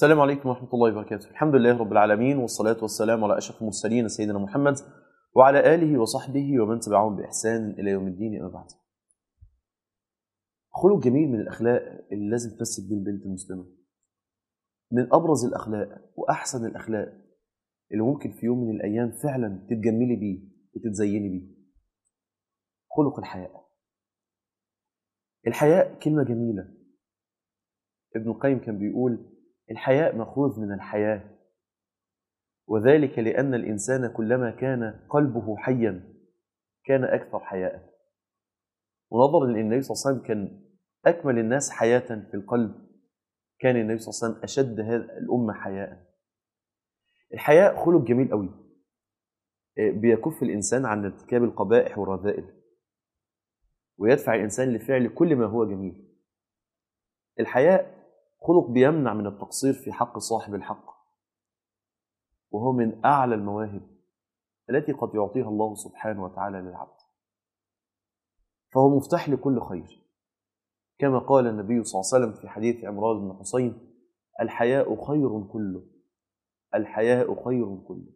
السلام عليكم ورحمة الله وبركاته الحمد لله رب العالمين والصلاة والسلام على أشرف المرسلين سيدنا محمد وعلى آله وصحبه ومن تبعهم بإحسان إلى يوم الدين أما بعد خلق جميل من الأخلاق اللي لازم تمسك بيه البنت المسلمة من أبرز الأخلاق وأحسن الأخلاق اللي ممكن في يوم من الأيام فعلا تتجملي بيه وتتزيني بيه خلق الحياء الحياء كلمة جميلة ابن القيم كان بيقول الحياء مأخوذ من الحياة وذلك لأن الإنسان كلما كان قلبه حيا كان أكثر حياء ونظرا لأن النبي صلى الله عليه وسلم كان أكمل الناس حياة في القلب كان النبي صلى الله عليه وسلم أشد هذه الأمة حياء الحياء خلق جميل قوي بيكف الإنسان عن ارتكاب القبائح والرذائل ويدفع الإنسان لفعل كل ما هو جميل الحياء خلق بيمنع من التقصير في حق صاحب الحق وهو من أعلى المواهب التي قد يعطيها الله سبحانه وتعالى للعبد فهو مفتاح لكل خير كما قال النبي صلى الله عليه وسلم في حديث عمران بن حسين الحياء خير كله الحياء خير كله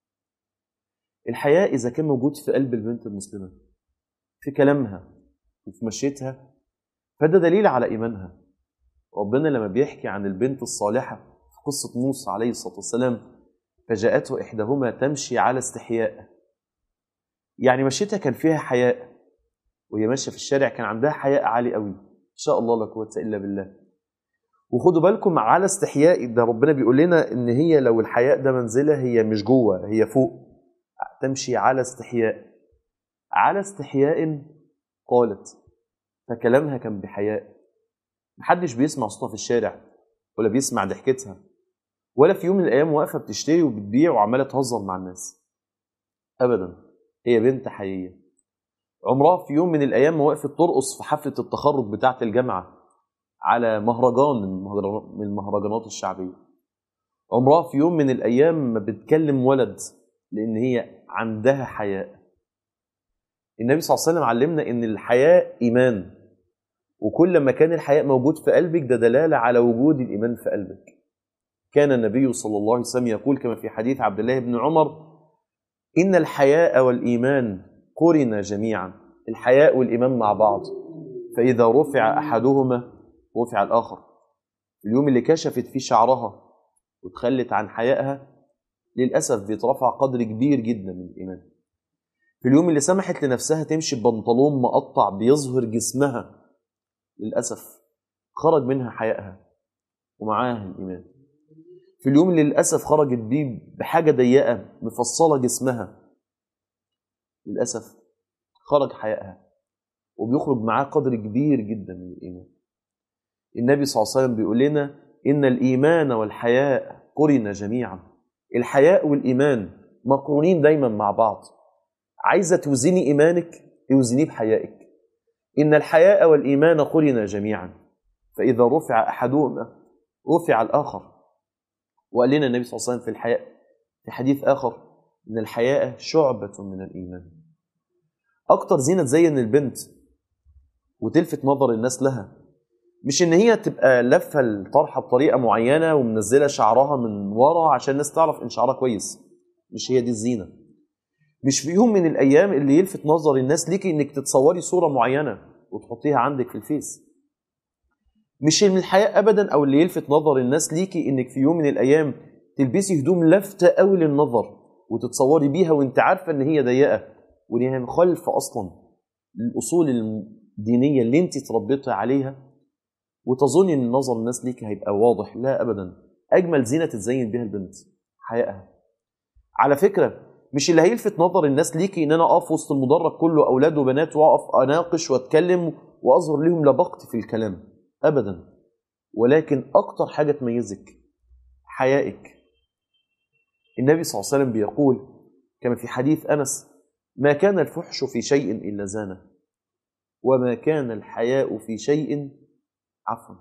الحياء إذا كان موجود في قلب البنت المسلمة في كلامها وفي مشيتها فده دليل على إيمانها ربنا لما بيحكي عن البنت الصالحة في قصة موسى عليه الصلاة والسلام فجاءته إحداهما تمشي على استحياء يعني مشيتها كان فيها حياء وهي ماشية في الشارع كان عندها حياء عالي قوي إن شاء الله لا قوة إلا بالله وخدوا بالكم على استحياء ده ربنا بيقول لنا إن هي لو الحياء ده منزلة هي مش جوه هي فوق تمشي على استحياء على استحياء قالت فكلامها كان بحياء محدش بيسمع صوتها في الشارع ولا بيسمع ضحكتها ولا في يوم من الايام واقفه بتشتري وبتبيع وعماله تهزر مع الناس ابدا هي بنت حقيقيه عمرها في يوم من الايام ما وقفت ترقص في حفله التخرج بتاعه الجامعه على مهرجان من المهرجانات الشعبيه عمرها في يوم من الايام ما بتكلم ولد لان هي عندها حياء النبي صلى الله عليه وسلم علمنا ان الحياء ايمان وكل ما كان الحياء موجود في قلبك ده دلاله على وجود الايمان في قلبك كان النبي صلى الله عليه وسلم يقول كما في حديث عبد الله بن عمر ان الحياء والايمان قرنا جميعا الحياء والايمان مع بعض فاذا رفع احدهما رفع الاخر اليوم اللي كشفت فيه شعرها وتخلت عن حيائها للاسف بيترفع قدر كبير جدا من الايمان في اليوم اللي سمحت لنفسها تمشي ببنطلون مقطع بيظهر جسمها للأسف خرج منها حيائها ومعاها الإيمان في اليوم اللي للأسف خرجت بيه بحاجة ضيقة مفصلة جسمها للأسف خرج حيائها وبيخرج معاه قدر كبير جدا من الإيمان النبي صلى الله عليه وسلم بيقول لنا إن الإيمان والحياء قرن جميعا الحياء والإيمان مقرونين دايما مع بعض عايزة توزني إيمانك اوزنيه بحيائك إن الحياء والإيمان قرنا جميعا فإذا رفع أحدهما رفع الآخر وقال لنا النبي صلى الله عليه وسلم في الحياء في حديث آخر إن الحياء شعبة من الإيمان أكتر زينة تزين البنت وتلفت نظر الناس لها مش إن هي تبقى لفة الطرحة بطريقة معينة ومنزلة شعرها من ورا عشان الناس تعرف إن شعرها كويس مش هي دي الزينة مش في يوم من الايام اللي يلفت نظر الناس ليكي انك تتصوري صوره معينه وتحطيها عندك في الفيس مش من الحياة ابدا او اللي يلفت نظر الناس ليكي انك في يوم من الايام تلبسي هدوم لافته قوي للنظر وتتصوري بيها وانت عارفه ان هي ضيقه وان هي مخالفه اصلا للاصول الدينيه اللي انت تربيتي عليها وتظني ان نظر الناس ليكي هيبقى واضح لا ابدا اجمل زينه تتزين بها البنت حيائها على فكره مش اللي هيلفت نظر الناس ليكي ان انا اقف وسط المدرج كله اولاد وبنات واقف اناقش واتكلم واظهر لهم لبقت في الكلام ابدا ولكن اكتر حاجه تميزك حيائك النبي صلى الله عليه وسلم بيقول كما في حديث انس ما كان الفحش في شيء الا زانه وما كان الحياء في شيء عفوا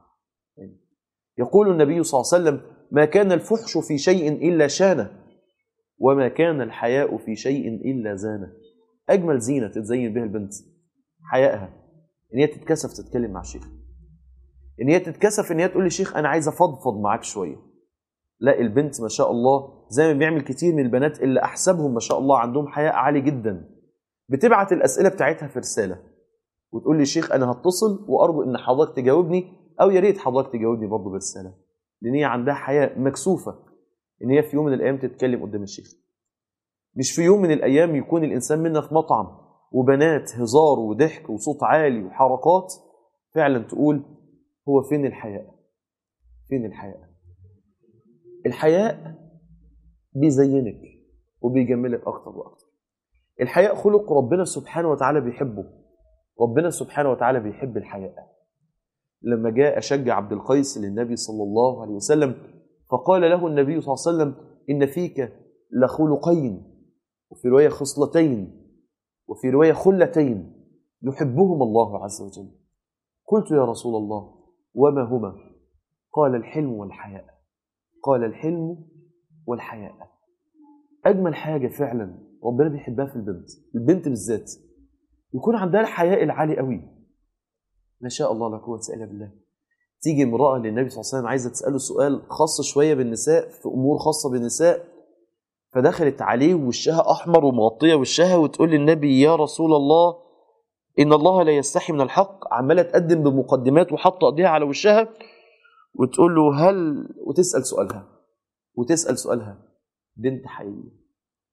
يقول النبي صلى الله عليه وسلم ما كان الفحش في شيء الا شانه وما كان الحياء في شيء إلا زانه أجمل زينة تتزين بها البنت حيائها إن هي تتكسف تتكلم مع الشيخ إن هي تتكسف إن هي تقول للشيخ أنا عايز أفضفض معاك شوية لا البنت ما شاء الله زي ما بيعمل كتير من البنات اللي احسبهم ما شاء الله عندهم حياء عالي جدا بتبعت الاسئله بتاعتها في رساله وتقول لي شيخ انا هتصل وارجو ان حضرتك تجاوبني او يا ريت حضرتك تجاوبني برضه برساله لان هي عندها حياء مكسوفه ان هي في يوم من الايام تتكلم قدام الشيخ مش في يوم من الايام يكون الانسان منا في مطعم وبنات هزار وضحك وصوت عالي وحركات فعلا تقول هو فين الحياء فين الحياء الحياء بيزينك وبيجملك اكتر واكتر الحياء خلق ربنا سبحانه وتعالى بيحبه ربنا سبحانه وتعالى بيحب الحياء لما جاء أشج عبد القيس للنبي صلى الله عليه وسلم فقال له النبي صلى الله عليه وسلم إن فيك لخلقين وفي رواية خصلتين وفي رواية خلتين يحبهما الله عز وجل قلت يا رسول الله وما هما قال الحلم والحياء قال الحلم والحياء أجمل حاجة فعلا ربنا بيحبها في البنت البنت بالذات يكون عندها الحياء العالي قوي ما شاء الله لا قوة إلا بالله تيجي امرأة للنبي صلى الله عليه وسلم عايزة تسأله سؤال خاص شوية بالنساء في أمور خاصة بالنساء فدخلت عليه وشها أحمر ومغطية وشها وتقول للنبي يا رسول الله إن الله لا يستحي من الحق عمالة تقدم بمقدمات وحاطة إيديها على وشها وتقول له هل وتسأل سؤالها وتسأل سؤالها بنت حقيقية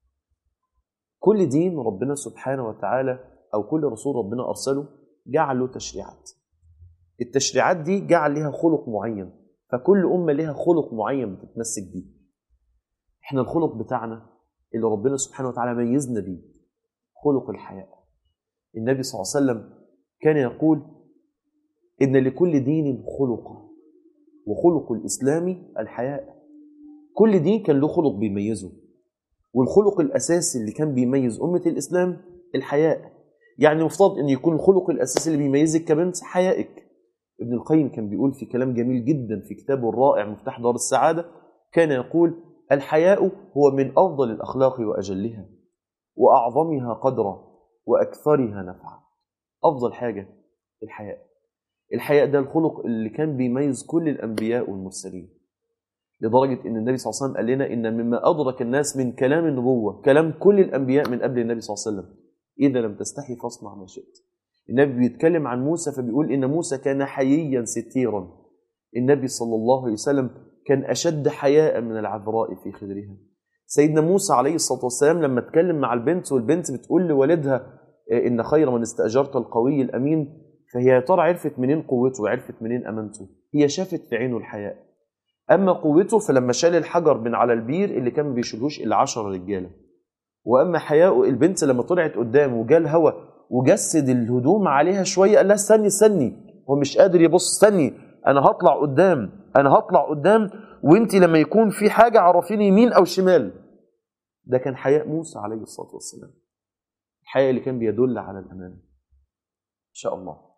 كل دين ربنا سبحانه وتعالى أو كل رسول ربنا أرسله جعل له تشريعات التشريعات دي جعل لها خلق معين فكل أمة لها خلق معين بتتمسك بيه احنا الخلق بتاعنا اللي ربنا سبحانه وتعالى ميزنا بيه خلق الحياء النبي صلى الله عليه وسلم كان يقول إن لكل دين خلقا وخلق الإسلام الحياء كل دين كان له خلق بيميزه والخلق الأساسي اللي كان بيميز أمة الإسلام الحياء يعني مفترض أن يكون الخلق الأساسي اللي بيميزك كبنت حيائك ابن القيم كان بيقول في كلام جميل جدا في كتابه الرائع مفتاح دار السعادة كان يقول الحياء هو من أفضل الأخلاق وأجلها وأعظمها قدرا وأكثرها نفعا أفضل حاجة الحياء الحياء ده الخلق اللي كان بيميز كل الأنبياء والمرسلين لدرجة أن النبي صلى الله عليه وسلم قال لنا إن مما أدرك الناس من كلام النبوة كلام كل الأنبياء من قبل النبي صلى الله عليه وسلم إذا لم تستحي فاصنع ما شئت النبي بيتكلم عن موسى فبيقول إن موسى كان حييا ستيرا النبي صلى الله عليه وسلم كان أشد حياء من العذراء في خدرها سيدنا موسى عليه الصلاة والسلام لما اتكلم مع البنت والبنت بتقول لوالدها إن خير من استأجرت القوي الأمين فهي يا ترى عرفت منين قوته وعرفت منين أمانته هي شافت في عينه الحياء أما قوته فلما شال الحجر من على البير اللي كان بيشيلهوش إلا عشر رجالة وأما حياء البنت لما طلعت قدامه وجال هوا وجسد الهدوم عليها شوية قال لها استني استني هو مش قادر يبص استني أنا هطلع قدام أنا هطلع قدام وانت لما يكون في حاجة عرفيني يمين أو شمال ده كان حياء موسى عليه الصلاة والسلام الحياء اللي كان بيدل على الأمانة إن شاء الله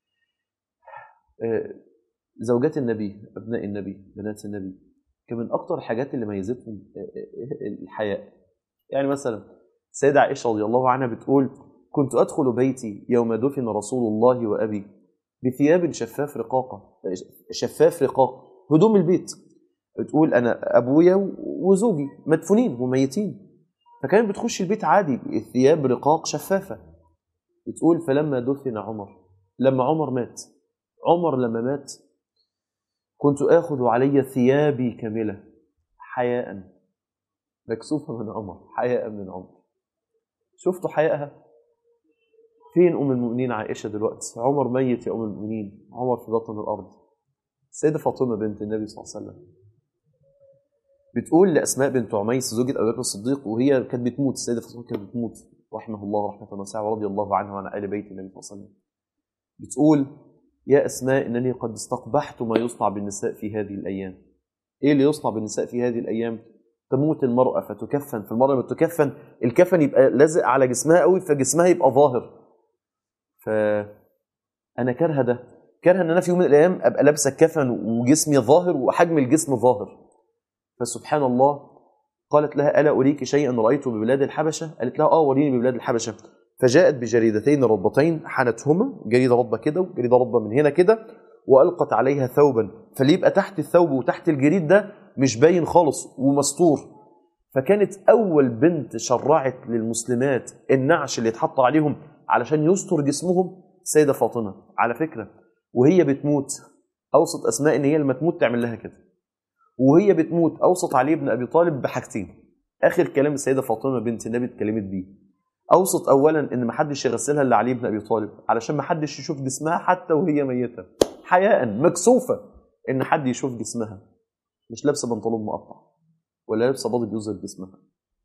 زوجات النبي أبناء النبي بنات النبي كان من أكتر الحاجات اللي ميزتهم الحياء يعني مثلا السيدة عائشة رضي الله عنها بتقول كنت أدخل بيتي يوم دفن رسول الله وأبي بثياب شفاف رقاقة شفاف رقاق هدوم البيت بتقول أنا أبويا وزوجي مدفونين وميتين فكانت بتخش البيت عادي الثياب رقاق شفافة بتقول فلما دفن عمر لما عمر مات عمر لما مات كنت آخذ علي ثيابي كاملة حياء مكسوفة من عمر حياء من عمر شفتوا حياءها فين أم المؤمنين عائشة دلوقتي عمر ميت يا أم المؤمنين عمر في بطن الأرض السيدة فاطمة بنت النبي صلى الله عليه وسلم بتقول لأسماء بنت عميس زوجة أبي بكر الصديق وهي كانت بتموت السيدة فاطمة كانت بتموت رحمه الله رحمة واسعة ورضي الله عنها وعن آل بيت النبي صلى الله عليه وسلم بتقول يا أسماء إنني قد استقبحت ما يصنع بالنساء في هذه الأيام إيه اللي يصنع بالنساء في هذه الأيام تموت المرأة فتكفن في المرأة لما تكفن الكفن يبقى لازق على جسمها قوي فجسمها يبقى ظاهر فأنا كارهة ده كارهة إن أنا في يوم من الأيام أبقى لابسة الكفن وجسمي ظاهر وحجم الجسم ظاهر فسبحان الله قالت لها ألا أريك شيئا رأيته ببلاد الحبشة قالت لها آه وريني ببلاد الحبشة فجاءت بجريدتين رضبتين حنتهما جريدة رضبة كده وجريدة رضبة من هنا كده وألقت عليها ثوبا فاللي يبقى تحت الثوب وتحت الجريد ده مش باين خالص ومستور فكانت اول بنت شرعت للمسلمات النعش اللي يتحط عليهم علشان يستر جسمهم السيده فاطمه على فكره وهي بتموت اوسط اسماء ان هي لما تموت تعمل لها كده وهي بتموت اوسط علي بن ابي طالب بحاجتين اخر كلام السيده فاطمه بنت النبي اتكلمت بيه اوسط اولا ان ما حدش يغسلها الا علي بن ابي طالب علشان ما حدش يشوف جسمها حتى وهي ميته حياء مكسوفه ان حد يشوف جسمها مش لابسه بنطلون مقطع ولا لابسه باضي بيظهر جسمها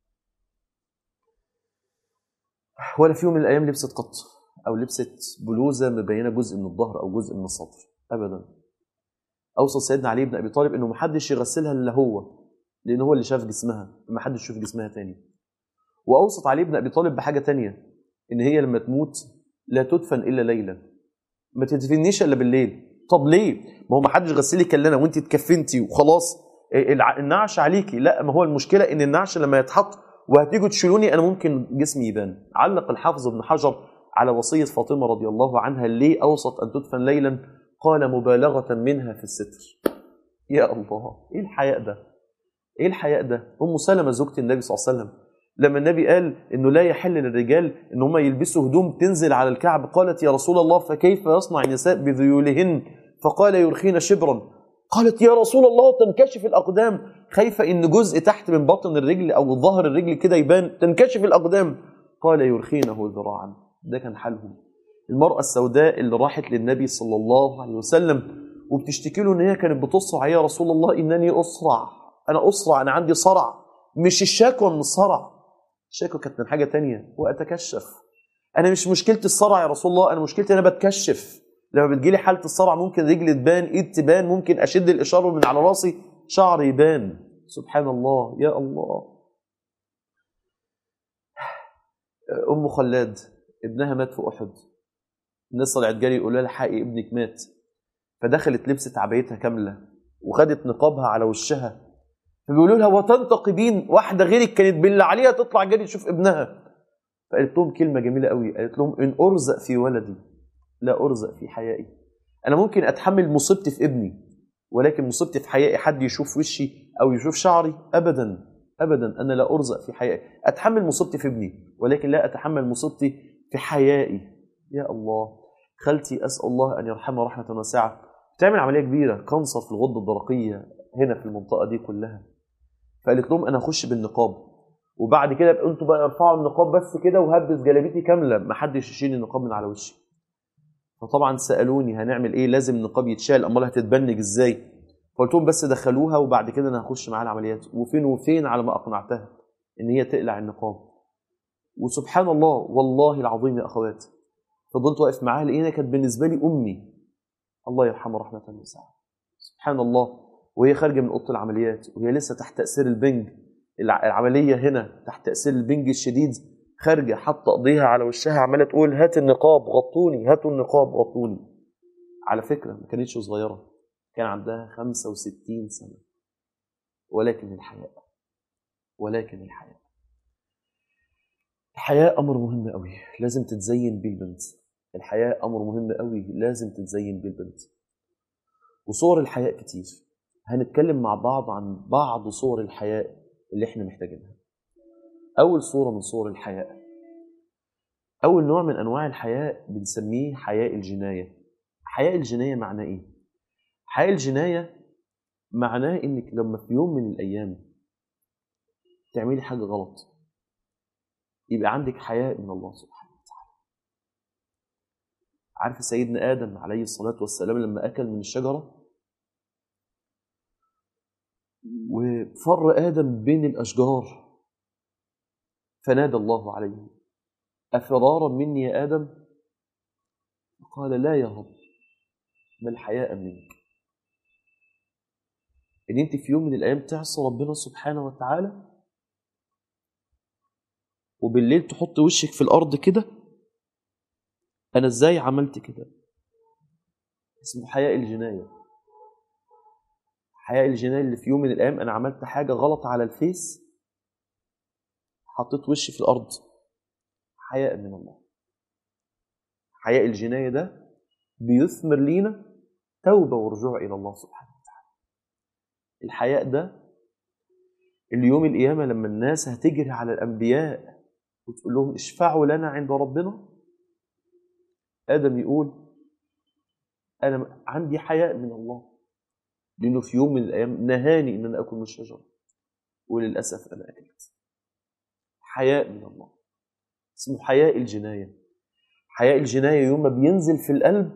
ولا في يوم من الايام لبست قط او لبست بلوزه مبينه جزء من الظهر او جزء من الصدر ابدا اوصى سيدنا علي بن ابي طالب انه ما حدش يغسلها الا هو لان هو اللي شاف جسمها ما حدش يشوف جسمها تاني واوصت علي بن ابي طالب بحاجه تانية ان هي لما تموت لا تدفن الا ليلا ما تدفنيش الا بالليل طب ليه ما هو ما حدش غسلك الا انا وانت اتكفنتي وخلاص الع- النعش عليكي لا ما هو المشكله ان النعش لما يتحط وهتيجوا تشيلوني انا ممكن جسمي يبان علق الحافظ ابن حجر على وصيه فاطمه رضي الله عنها ليه اوصت ان تدفن ليلا قال مبالغه منها في الستر يا الله ايه الحياء ده ايه الحياء ده ام سلمة زوجة النبي صلى الله عليه وسلم لما النبي قال انه لا يحل للرجال ان هم يلبسوا هدوم تنزل على الكعب قالت يا رسول الله فكيف يصنع النساء بذيولهن فقال يرخين شبرا قالت يا رسول الله تنكشف الاقدام خايفه ان جزء تحت من بطن الرجل او ظهر الرجل كده يبان تنكشف الاقدام قال يرخينه ذراعا ده كان حالهم المراه السوداء اللي راحت للنبي صلى الله عليه وسلم وبتشتكي له ان هي كانت بتصرع يا رسول الله انني اسرع انا اسرع انا عندي صرع مش الشكوى من الصرع الشكوى كانت من حاجه تانية واتكشف انا مش مشكلتي الصرع يا رسول الله انا مشكلتي انا بتكشف لما بتجيلي حاله الصرع ممكن رجلي تبان ايد تبان ممكن اشد الاشاره من على راسي شعري يبان سبحان الله يا الله ام خلاد ابنها مات في احد الناس طلعت جري يقولوا لها حقي ابنك مات فدخلت لبست عبايتها كامله وخدت نقابها على وشها فبيقولوا لها وتنتقبين واحده غيرك كانت بالله عليها تطلع جري تشوف ابنها فقالت لهم كلمه جميله قوي قالت لهم ان ارزق في ولدي لا ارزق في حيائي انا ممكن اتحمل مصيبتي في ابني ولكن مصيبتي في حيائي حد يشوف وشي او يشوف شعري ابدا ابدا انا لا ارزق في حيائي اتحمل مصيبتي في ابني ولكن لا اتحمل مصيبتي في حيائي يا الله خالتي اسال الله ان يرحمها رحمه واسعه بتعمل عمليه كبيره كانسر في الغده الدرقيه هنا في المنطقه دي كلها فقالت لهم انا اخش بالنقاب وبعد كده يبقى انتوا بقى ارفعوا النقاب بس كده وهبس جلابيتي كامله ما حدش يشيل النقاب من على وشي فطبعا سالوني هنعمل ايه لازم النقاب يتشال امال هتتبنج ازاي فقلت لهم بس دخلوها وبعد كده انا هخش معاها العمليات وفين وفين على ما اقنعتها ان هي تقلع النقاب وسبحان الله والله العظيم يا اخوات فضلت واقف معاها لقينا كانت بالنسبه لي امي الله يرحمها رحمه واسعه سبحان الله وهي خارجه من اوضه العمليات وهي لسه تحت تاثير البنج الع- العمليه هنا تحت تاثير البنج الشديد خارجه حاطه ايديها على وشها عماله تقول هات النقاب غطوني هاتوا النقاب غطوني على فكره ما كانتش صغيره كان عندها 65 سنه ولكن الحياء ولكن الحياء الحياء امر مهم قوي لازم تتزين بيه البنت الحياء امر مهم قوي لازم تتزين بيه البنت وصور الحياء كتير هنتكلم مع بعض عن بعض صور الحياء اللي احنا محتاجينها اول صوره من صور الحياء اول نوع من انواع الحياء بنسميه حياء الجنايه حياء الجنايه معناه ايه حياء الجنايه معناه انك لما في يوم من الايام تعملي حاجه غلط يبقى عندك حياء من الله سبحانه وتعالى عارف سيدنا ادم عليه الصلاه والسلام لما اكل من الشجره وفر ادم بين الاشجار فنادى الله عليه افرارا مني يا ادم قال لا يا رب بل حياء منك ان انت في يوم من الايام تعصي ربنا سبحانه وتعالى وبالليل تحط وشك في الارض كده انا ازاي عملت كده اسمه حياء الجنايه حياء الجنايه اللي في يوم من الايام انا عملت حاجه غلط على الفيس حطيت وشي في الارض حياء من الله حياء الجنايه ده بيثمر لينا توبه ورجوع الى الله سبحانه وتعالى الحياء ده اللي يوم القيامة لما الناس هتجري على الأنبياء وتقول لهم اشفعوا لنا عند ربنا آدم يقول أنا عندي حياء من الله لأنه في يوم من الأيام نهاني إن أنا أكل من الشجرة وللأسف أنا أكلت حياء من الله اسمه حياء الجناية حياء الجناية يوم ما بينزل في القلب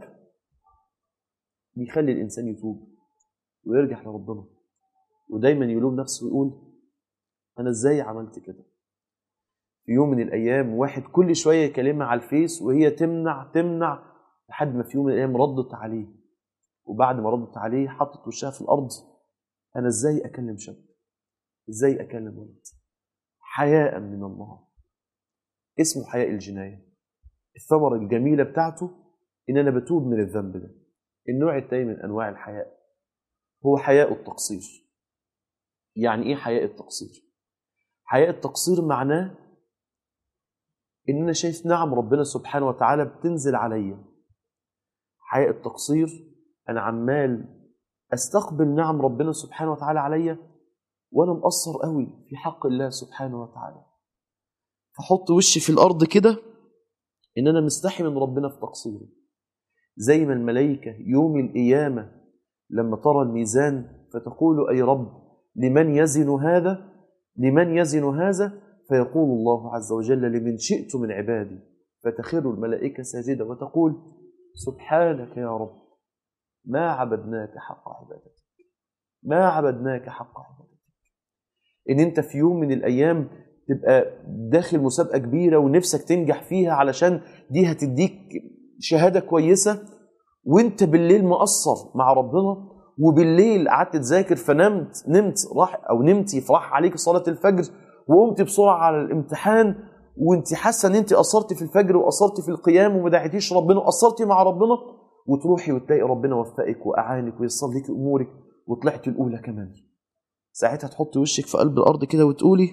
بيخلي الإنسان يتوب ويرجع لربنا ودايما يلوم نفسه ويقول أنا إزاي عملت كده في يوم من الأيام واحد كل شوية يكلمها على الفيس وهي تمنع تمنع لحد ما في يوم من الأيام ردت عليه وبعد ما ردت عليه حطت وشها في الأرض أنا إزاي أكلم شاب إزاي أكلم ولد حياء من الله اسمه حياء الجناية الثمرة الجميلة بتاعته إن أنا بتوب من الذنب ده النوع التاني من أنواع الحياء هو حياء التقصير يعني إيه حياء التقصير؟ حياء التقصير معناه إن أنا شايف نعم ربنا سبحانه وتعالى بتنزل عليا حياء التقصير أنا عمال أستقبل نعم ربنا سبحانه وتعالى عليا وأنا مقصر قوي في حق الله سبحانه وتعالى فحط وشي في الأرض كده إن أنا مستحي من ربنا في تقصيري زي ما الملائكة يوم القيامة لما ترى الميزان فتقول أي رب لمن يزن هذا لمن يزن هذا فيقول الله عز وجل لمن شئت من عبادي فتخر الملائكة ساجدة وتقول سبحانك يا رب ما عبدناك حق عبادتك ما عبدناك حق عبادتك ان انت في يوم من الايام تبقى داخل مسابقه كبيره ونفسك تنجح فيها علشان دي هتديك شهاده كويسه وانت بالليل مقصر مع ربنا وبالليل قعدت تذاكر فنمت نمت راح او نمتي فراح عليك صلاه الفجر وقمت بسرعه على الامتحان وانت حاسه ان انت قصرتي في الفجر وقصرتي في القيام وما دعيتيش ربنا وقصرتي مع ربنا وتروحي وتلاقي ربنا وفقك واعانك ويسر لك امورك وطلعتي الاولى كمان ساعتها تحطي وشك في قلب الارض كده وتقولي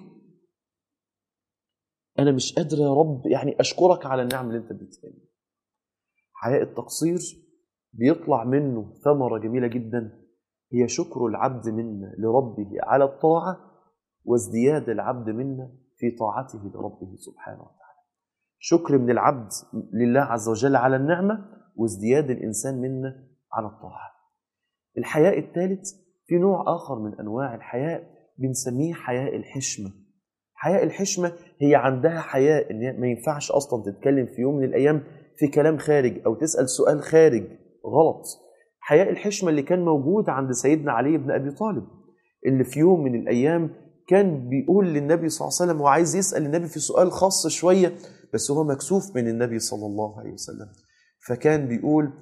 انا مش قادره يا رب يعني اشكرك على النعم اللي انت اديتها لي حياء التقصير بيطلع منه ثمره جميله جدا هي شكر العبد منا لربه على الطاعه وازدياد العبد منا في طاعته لربه سبحانه وتعالى شكر من العبد لله عز وجل على النعمه وازدياد الانسان منا على الطاعه الحياء الثالث في نوع آخر من أنواع الحياء بنسميه حياء الحشمة حياء الحشمة هي عندها حياء إن ما ينفعش أصلا تتكلم في يوم من الأيام في كلام خارج أو تسأل سؤال خارج غلط حياء الحشمة اللي كان موجود عند سيدنا علي بن أبي طالب اللي في يوم من الأيام كان بيقول للنبي صلى الله عليه وسلم وعايز يسأل النبي في سؤال خاص شوية بس هو مكسوف من النبي صلى الله عليه وسلم فكان بيقول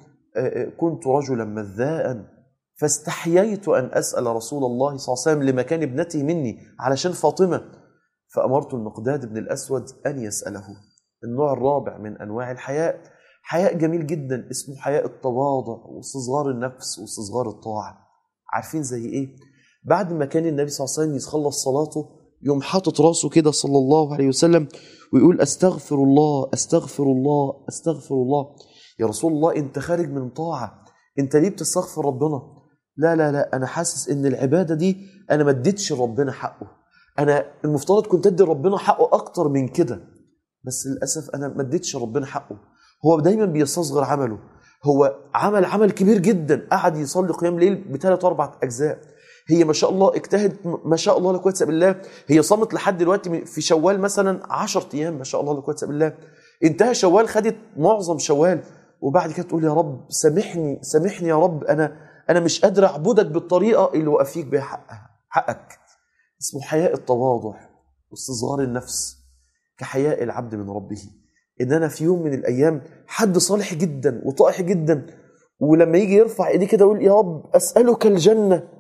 كنت رجلا مذاء فاستحييت أن أسأل رسول الله صلى الله عليه وسلم لمكان ابنته مني علشان فاطمة فأمرت المقداد بن الأسود أن يسأله النوع الرابع من أنواع الحياء حياء جميل جدا اسمه حياء التواضع واستصغار النفس واستصغار الطاعة عارفين زي إيه؟ بعد ما كان النبي صلى الله عليه وسلم يخلص صلاته يوم حاطط راسه كده صلى الله عليه وسلم ويقول أستغفر الله أستغفر الله أستغفر الله يا رسول الله أنت خارج من طاعة أنت ليه بتستغفر ربنا؟ لا لا لا انا حاسس ان العباده دي انا ما اديتش ربنا حقه انا المفترض كنت ادي ربنا حقه اكتر من كده بس للاسف انا ما اديتش ربنا حقه هو دايما بيستصغر عمله هو عمل عمل كبير جدا قعد يصلي قيام ليل بثلاث اربع اجزاء هي ما شاء الله اجتهد ما شاء الله لا قوه الا بالله هي صامت لحد دلوقتي في شوال مثلا 10 ايام ما شاء الله لا قوه الا بالله انتهى شوال خدت معظم شوال وبعد كده تقول يا رب سامحني سامحني يا رب انا انا مش قادر اعبدك بالطريقه اللي وافيك بها حقها حقك اسمه حياء التواضع واستصغار النفس كحياء العبد من ربه ان انا في يوم من الايام حد صالح جدا وطائح جدا ولما يجي يرفع ايديه كده يقول يا رب اسالك الجنه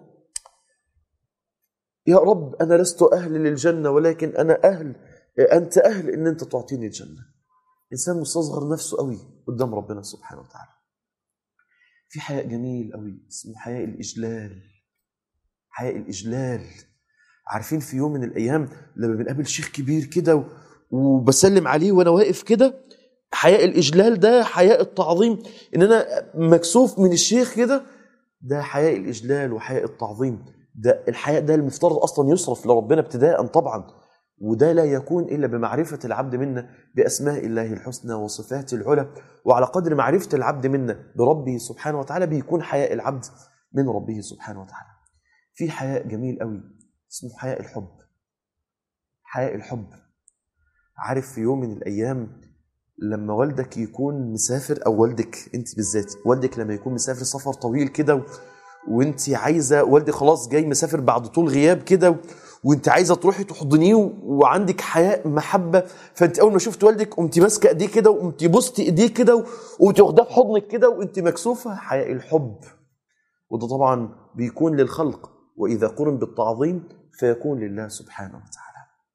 يا رب انا لست اهل للجنه ولكن انا اهل انت اهل ان انت تعطيني الجنه انسان مستصغر نفسه قوي قدام ربنا سبحانه وتعالى في حياء جميل قوي اسمه حياء الإجلال حياء الإجلال عارفين في يوم من الأيام لما بنقابل شيخ كبير كده وبسلم عليه وأنا واقف كده حياء الإجلال ده حياء التعظيم إن أنا مكسوف من الشيخ كده ده حياء الإجلال وحياء التعظيم ده الحياء ده المفترض اصلا يصرف لربنا ابتداء طبعا وده لا يكون الا بمعرفه العبد منا باسماء الله الحسنى وصفاته العلى وعلى قدر معرفه العبد منا بربه سبحانه وتعالى بيكون حياء العبد من ربه سبحانه وتعالى. في حياء جميل قوي اسمه حياء الحب. حياء الحب. عارف في يوم من الايام لما والدك يكون مسافر او والدك انت بالذات والدك لما يكون مسافر سفر طويل كده و... وانت عايزه والدي خلاص جاي مسافر بعد طول غياب كده و... وانت عايزه تروحي تحضنيه وعندك حياء محبه فانت اول ما شفت والدك قمتي ماسكه ايديه كده وقمتي بوستي ايديه كده وقمتي واخداه في حضنك كده وانت مكسوفه حياء الحب وده طبعا بيكون للخلق واذا قرن بالتعظيم فيكون لله سبحانه وتعالى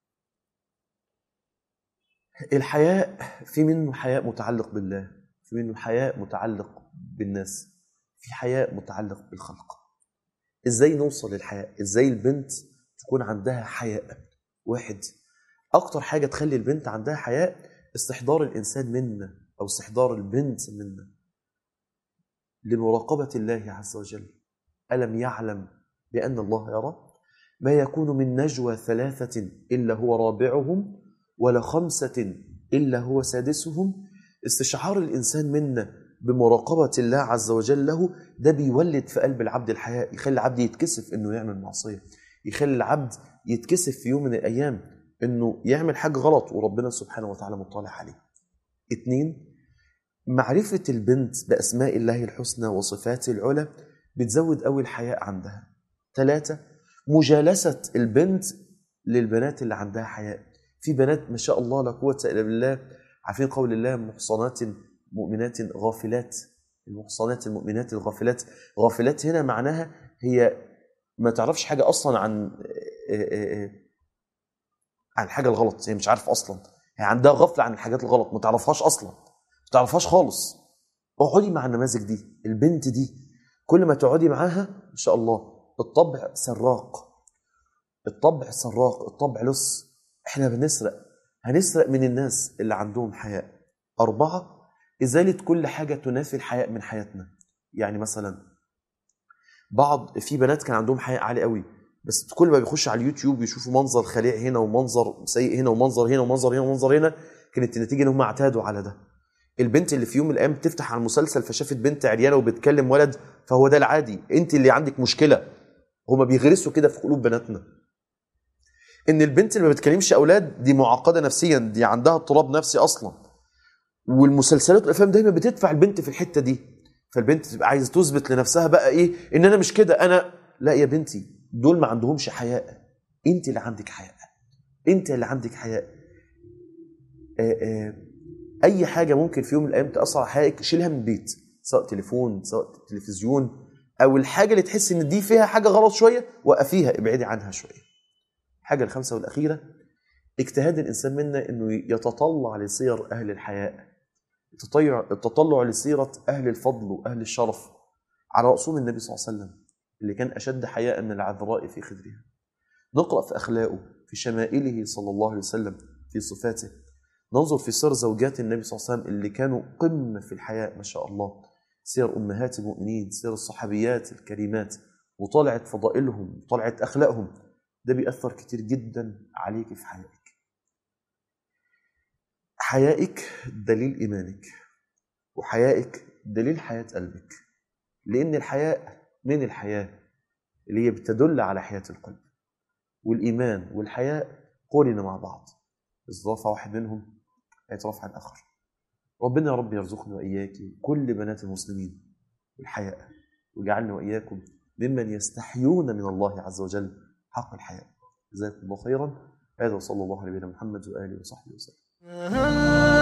الحياء في منه حياء متعلق بالله في منه حياء متعلق بالناس في حياء متعلق بالخلق ازاي نوصل للحياء ازاي البنت تكون عندها حياء واحد اكتر حاجه تخلي البنت عندها حياء استحضار الانسان منا او استحضار البنت منا لمراقبه الله عز وجل الم يعلم بان الله يرى ما يكون من نجوى ثلاثه الا هو رابعهم ولا خمسه الا هو سادسهم استشعار الانسان منا بمراقبه الله عز وجل له ده بيولد في قلب العبد الحياء يخلي العبد يتكسف انه يعمل معصيه يخلي العبد يتكسف في يوم من الايام انه يعمل حاجه غلط وربنا سبحانه وتعالى مطلع عليه. اتنين معرفه البنت باسماء الله الحسنى وصفاته العلى بتزود قوي الحياء عندها. ثلاثه مجالسه البنت للبنات اللي عندها حياء. في بنات ما شاء الله لا قوه الا بالله عارفين قول الله محصنات مؤمنات غافلات المحصنات المؤمنات الغافلات غافلات هنا معناها هي ما تعرفش حاجه اصلا عن عن الحاجه الغلط هي مش عارفه اصلا هي عندها غفله عن الحاجات الغلط ما تعرفهاش اصلا ما تعرفهاش خالص اقعدي مع النماذج دي البنت دي كل ما تقعدي معاها ان شاء الله الطبع سراق الطبع سراق الطبع لص احنا بنسرق هنسرق من الناس اللي عندهم حياء أربعة إزالة كل حاجة تنافي الحياء من حياتنا يعني مثلا بعض في بنات كان عندهم حياء عالي قوي بس كل ما بيخش على اليوتيوب يشوفوا منظر خليع هنا ومنظر سيء هنا ومنظر هنا ومنظر هنا ومنظر هنا كانت النتيجه ان هم اعتادوا على ده البنت اللي في يوم من الايام بتفتح على المسلسل فشافت بنت عريانه وبتكلم ولد فهو ده العادي انت اللي عندك مشكله هما بيغرسوا كده في قلوب بناتنا ان البنت اللي ما بتكلمش اولاد دي معقده نفسيا دي عندها اضطراب نفسي اصلا والمسلسلات والافلام دايما بتدفع البنت في الحته دي فالبنت تبقى عايزه تثبت لنفسها بقى ايه ان انا مش كده انا لا يا بنتي دول ما عندهمش حياء انت اللي عندك حياء انت اللي عندك حياء آآ آآ اي حاجه ممكن في يوم من الايام تاثر على حياتك شيلها من البيت سواء تليفون سواء تلفزيون او الحاجه اللي تحس ان دي فيها حاجه غلط شويه وقفيها ابعدي عنها شويه الحاجه الخامسه والاخيره اجتهاد الانسان منا انه يتطلع لسير اهل الحياء التطلع لسيره اهل الفضل واهل الشرف على رسول النبي صلى الله عليه وسلم اللي كان اشد حياء من العذراء في خدرها نقرا في اخلاقه في شمائله صلى الله عليه وسلم في صفاته ننظر في سير زوجات النبي صلى الله عليه وسلم اللي كانوا قمه في الحياء ما شاء الله سير امهات المؤمنين سير الصحابيات الكريمات وطلعت فضائلهم وطلعت اخلاقهم ده بيأثر كتير جدا عليك في حياتك حيائك دليل إيمانك وحيائك دليل حياة قلبك لأن الحياء من الحياة اللي هي بتدل على حياة القلب والإيمان والحياء قرن مع بعض إذا رفع واحد منهم هيترفع الآخر ربنا يا رب يرزقنا وإياك كل بنات المسلمين الحياء ويجعلنا وإياكم ممن يستحيون من الله عز وجل حق الحياة جزاكم الله خيرا هذا وصلى الله على نبينا محمد وآله وصحبه وسلم